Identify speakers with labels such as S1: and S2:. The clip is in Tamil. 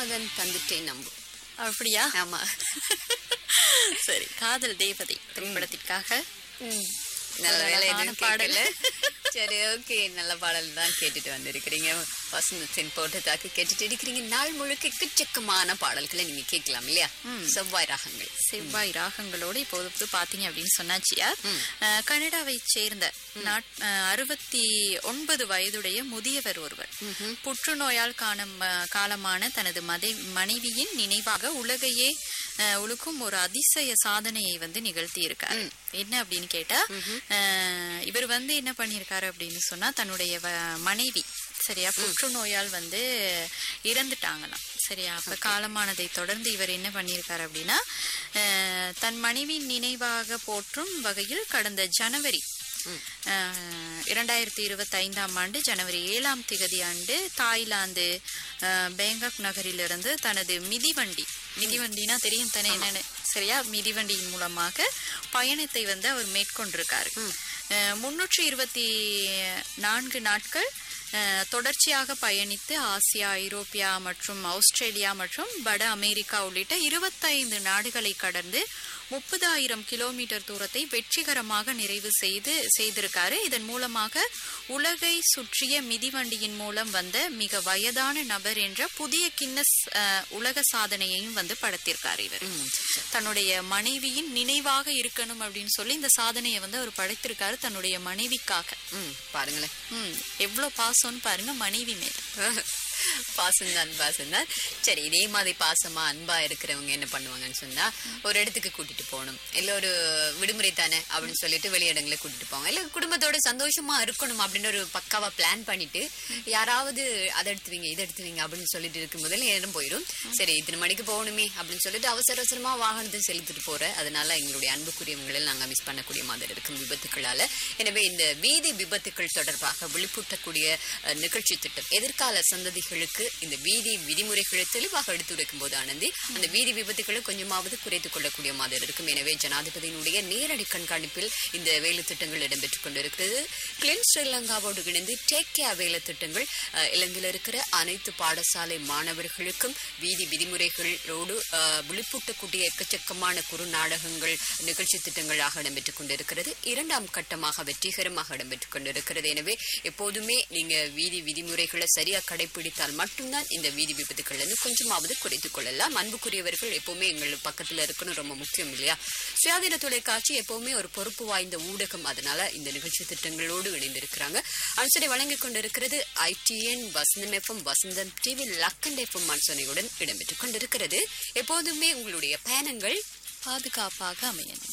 S1: மன்மதன் தந்துட்டேன் நம்பு
S2: அப்படியா
S1: ஆமா
S2: சரி காதல் தேவதை திரைப்படத்திற்காக
S1: நல்ல
S2: ஒரு
S1: வேலை
S2: அழகான
S1: எதுவும்
S2: பாடல்.
S1: பாடல சரி ஓகே நல்ல பாடல் தான் கேட்டுட்டு வந்திருக்கிறீங்க வசந்தத்தின் போட்டதாக்கு கேட்டுட்டு இருக்கிறீங்க நாள் முழுக்க எக்கச்சக்கமான பாடல்களை நீங்க கேட்கலாம் இல்லையா செவ்வாய் ராகங்கள்
S2: செவ்வாய் ராகங்களோடு இப்போது பாத்தீங்க அப்படின்னு சொன்னாச்சியா அஹ், கனடாவை சேர்ந்த நாட்- அஹ், அறுபத்தி ஒன்பது வயதுடைய முதியவர் ஒருவர் புற்றுநோயால் காணம் அஹ், காலமான தனது மதை மனைவியின் நினைவாக உலகையே அஹ், உலுக்கும் ஒரு அதிசய சாதனையை வந்து நிகழ்த்தி இருக்காரு என்ன அப்படின்னு கேட்டா அஹ், இவர் வந்து என்ன பண்ணியிருக்காரு அப்படின்னு சொன்னா தன்னுடைய வ- மனைவி சரியா புற்றுநோயால் வந்து இறந்துட்டாங்களாம் சரியா அப்ப காலமானதை தொடர்ந்து இவர் என்ன பண்ணியிருக்காரு அப்படின்னா அஹ், தன் மனைவியின் நினைவாக போற்றும் வகையில் கடந்த ஜனவரி அஹ், இரண்டாயிரத்தி இருபத்தி ஐந்தாம் ஆண்டு ஜனவரி ஏழாம் திகதி ஆண்டு தாய்லாந்து அஹ், பேங்காக் நகரிலிருந்து தனது மிதிவண்டி மிதிவண்டினா தெரியும் தானே என்னன்னு சரியா மிதிவண்டியின் மூலமாக பயணத்தை வந்து அவர் மேற்கொண்டிருக்காரு அஹ், முன்னூற்றி இருபத்தி நான்கு நாட்கள் அஹ், தொடர்ச்சியாக பயணித்து ஆசியா ஐரோப்பியா மற்றும் ஆஸ்திரேலியா மற்றும் வட அமெரிக்கா உள்ளிட்ட இருபத்தைந்து நாடுகளை கடந்து முப்பதாயிரம் கிலோமீட்டர் தூரத்தை வெற்றிகரமாக நிறைவு செய்து செய்திருக்காரு இதன் மூலமாக உலகை சுற்றிய மிதிவண்டியின் மூலம் வந்த மிக வயதான நபர் என்ற புதிய கின்னஸ் அஹ், உலக சாதனையையும் வந்து படைத்திருக்காரு இவர் தன்னுடைய மனைவியின் நினைவாக இருக்கணும் அப்படின்னு சொல்லி இந்த சாதனையை வந்து அவர் படைத்திருக்காரு தன்னுடைய மனைவிக்காக
S1: ம் பாருங்களேன்
S2: ம் எவ்வளவு பாசம்னு பாருங்க மனைவி மேல
S1: பாசம்தான் பாசம்தான் சரி இதே மாதிரி பாசமா அன்பா இருக்கிறவங்க என்ன பண்ணுவாங்கன்னு சொன்னா ஒரு இடத்துக்கு கூட்டிட்டு போகணும் இல்ல ஒரு விடுமுறை தானே அப்படின்னு சொல்லிட்டு வெளியிடங்களை கூட்டிட்டு போவாங்க இல்ல குடும்பத்தோட சந்தோஷமா இருக்கணும் அப்படின்னு ஒரு பக்காவா பிளான் பண்ணிட்டு யாராவது அதை எடுத்துவீங்க இதை எடுத்துவீங்க அப்படின்னு சொல்லிட்டு இருக்கும் போதில் நேரம் போயிடும் சரி இத்தனை மணிக்கு போகணுமே அப்படின்னு சொல்லிட்டு அவசர அவசரமா வாகனத்தை செலுத்திட்டு போற அதனால எங்களுடைய அன்புக்குரியவங்களை நாங்க மிஸ் பண்ணக்கூடிய மாதிரி இருக்கும் விபத்துக்களால எனவே இந்த வீதி விபத்துக்கள் தொடர்பாக விழிப்பூட்டக்கூடிய அஹ், நிகழ்ச்சி திட்டம் எதிர்கால சந்ததிகளுக்கு இந்த வீதி விதிமுறைகளை தெளிவாக எடுத்துரைக்கும் போது ஆனந்தி அந்த வீதி விபத்துக்களை கொஞ்சமாவது குறைத்துக் கொள்ளக்கூடிய மாதிரி இருக்கும் எனவே ஜனாதிபதியினுடைய நேரடி கண்காணிப்பில் இந்த வேலை திட்டங்கள் இடம்பெற்றுக் கொண்டிருக்கிறது கிளின் ஸ்ரீலங்காவோடு இணைந்து டேக் கேர் வேலை திட்டங்கள் அஹ், இலங்கையில் இருக்கிற அனைத்து பாடசாலை மாணவர்களுக்கும் வீதி விதிமுறைகளோடு அஹ், விழிப்பூட்டக்கூடிய எக்கச்சக்கமான குறுநாடகங்கள் நிகழ்ச்சி திட்டங்களாக இடம்பெற்றுக் கொண்டிருக்கிறது இரண்டாம் கட்டமாக வெற்றிகரமாக இடம்பெற்றுக் கொண்டிருக்கிறது எனவே எப்போதுமே நீங்க வீதி விதிமுறைகளை சரியா கடைபிடித்தால் மட்டும்தான் இந்த வீதி விபத்துக்கள் இருந்து கொஞ்சமாவது குறைத்துக் கொள்ளலாம் அன்புக்குரியவர்கள் எப்பவுமே எங்கள் பக்கத்துல இருக்கணும் ரொம்ப முக்கியம் இல்லையா சுயாதீன தொலைக்காட்சி எப்பவுமே ஒரு பொறுப்பு வாய்ந்த ஊடகம் அதனால இந்த நிகழ்ச்சி திட்டங்களோடு இணைந்திருக்கிறாங்க அனுசரி வழங்கிக் கொண்டிருக்கிறது ITN Vasantham FM Vasantham TV லக்கண்ட் எஃப்எம் மன்சனையுடன் இடம்பெற்றுக் கொண்டிருக்கிறது எப்போதுமே உங்களுடைய பயணங்கள்
S2: பாதுகாப்பாக அமையணும்